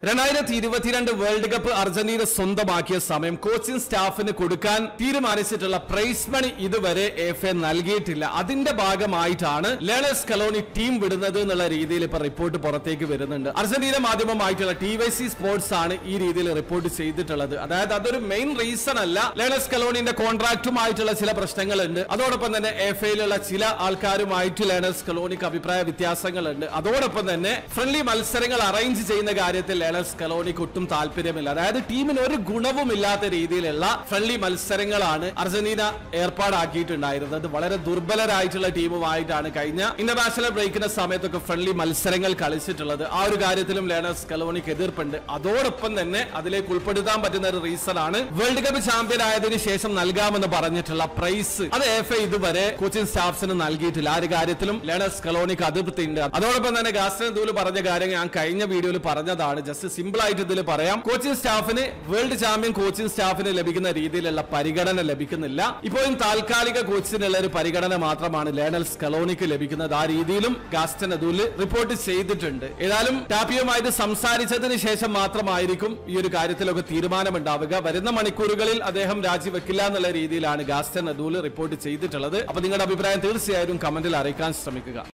രണ്ടായിരത്തി ഇരുപത്തിരണ്ട് world cup Argentina സ്വന്തമാക്കിയ സമയം കോച്ചിങ് സ്റ്റാഫിന് കൊടുക്കാൻ തീരുമാനിച്ചിട്ടുള്ള പ്രൈസ് മണി ഇതുവരെ എഫ് എ നൽകിയിട്ടില്ല അതിന്റെ ഭാഗമായിട്ടാണ് ലേണേഴ്സ് കലോണി ടീം വിടുന്നത് എന്നുള്ള രീതിയിൽ ഇപ്പൊ റിപ്പോർട്ട് പുറത്തേക്ക് വരുന്നുണ്ട് അർജന്റീന മാധ്യമമായിട്ടുള്ള ടി വൈ സി സ്പോർട്സ് ആണ് ഈ രീതിയിൽ റിപ്പോർട്ട് ചെയ്തിട്ടുള്ളത് അതായത് അതൊരു മെയിൻ റീസൺ അല്ല ലേണേഴ്സ് കലോണിന്റെ കോൺട്രാക്റ്റുമായിട്ടുള്ള ചില പ്രശ്നങ്ങളുണ്ട് അതോടൊപ്പം തന്നെ എഫ് എയിലുള്ള ചില ആൾക്കാരുമായിട്ട് ലേണേഴ്സ് കലോണിക്ക് അഭിപ്രായ വ്യത്യാസങ്ങളുണ്ട് അതോടൊപ്പം തന്നെ ഫ്രണ്ട്ലി മത്സരങ്ങൾ അറേഞ്ച് ചെയ്യുന്ന കാര്യത്തിൽ ലേണേഴ്സ് കലോണിക്ക് ഒട്ടും താല്പര്യമില്ല അതായത് ടീമിന് ഒരു ഗുണവും ഇല്ലാത്ത രീതിയിലുള്ള ഫ്രണ്ട്ലി മത്സരങ്ങളാണ് അർജന്റീന ഏർപ്പാടാക്കിയിട്ടുണ്ടായിരുന്നത് വളരെ ദുർബലരായിട്ടുള്ള ടീമുമായിട്ടാണ് കഴിഞ്ഞ ഇന്റർനാഷണൽ ബ്രേക്കിന്റെ സമയത്തൊക്കെ ഫ്രണ്ട്ലി മത്സരങ്ങൾ കളിച്ചിട്ടുള്ളത് ആ ഒരു കാര്യത്തിലും ലേണേഴ്സ് കലോണിക്ക് എതിർപ്പുണ്ട് അതോടൊപ്പം തന്നെ അതിലേക്ക് ഉൾപ്പെടുത്താൻ പറ്റുന്ന ഒരു റീസൺ ആണ് വേൾഡ് കപ്പ് ചാമ്പ്യൻ ആയതിനു ശേഷം നൽകാമെന്ന് പറഞ്ഞിട്ടുള്ള പ്രൈസ് അത് എഫ് ഐ ഇതുവരെ കോച്ചിങ് സ്റ്റാഫ്സിന് നൽകിയിട്ടില്ല ആ ഒരു കാര്യത്തിലും ലേണേഴ്സ് കലോണിക്ക് അതൃപ്തി ഉണ്ട് അതോടൊപ്പം തന്നെ ഗാസ്റ്റൻ ദൂല് പറഞ്ഞ കാര്യം ഞാൻ കഴിഞ്ഞ വീഡിയോയിൽ പറഞ്ഞതാണ് ജസ്റ്റ് സിമ്പിൾ ആയിട്ട് ഇതിൽ പറയാം കോച്ചിങ് സ്റ്റാഫിന് വേൾഡ് ചാമ്പ്യൻ കോച്ചിങ് സ്റ്റാഫിന് ലഭിക്കുന്ന രീതിയിലുള്ള പരിഗണന ലഭിക്കുന്നില്ല ഇപ്പോഴും താൽക്കാലിക കോച്ചിനുള്ള ഒരു പരിഗണന മാത്രമാണ് ലേണൽസ് കലോണിക്ക് ലഭിക്കുന്നത് ആ രീതിയിലും ഗാസ്റ്റൻ അതുല് റിപ്പോർട്ട് ചെയ്തിട്ടുണ്ട് ഏതായാലും ടാപ്പിയുമായിട്ട് സംസാരിച്ചതിന് ശേഷം മാത്രമായിരിക്കും ഈ ഒരു കാര്യത്തിലൊക്കെ തീരുമാനമുണ്ടാവുക വരുന്ന മണിക്കൂറുകളിൽ അദ്ദേഹം രാജിവെക്കില്ല എന്നുള്ള രീതിയിലാണ് ഗാസ്റ്റൻ അതുല് റിപ്പോർട്ട് ചെയ്തിട്ടുള്ളത് അപ്പൊ നിങ്ങളുടെ അഭിപ്രായം തീർച്ചയായും കമന്റിൽ അറിയിക്കാൻ ശ്രമിക്കുക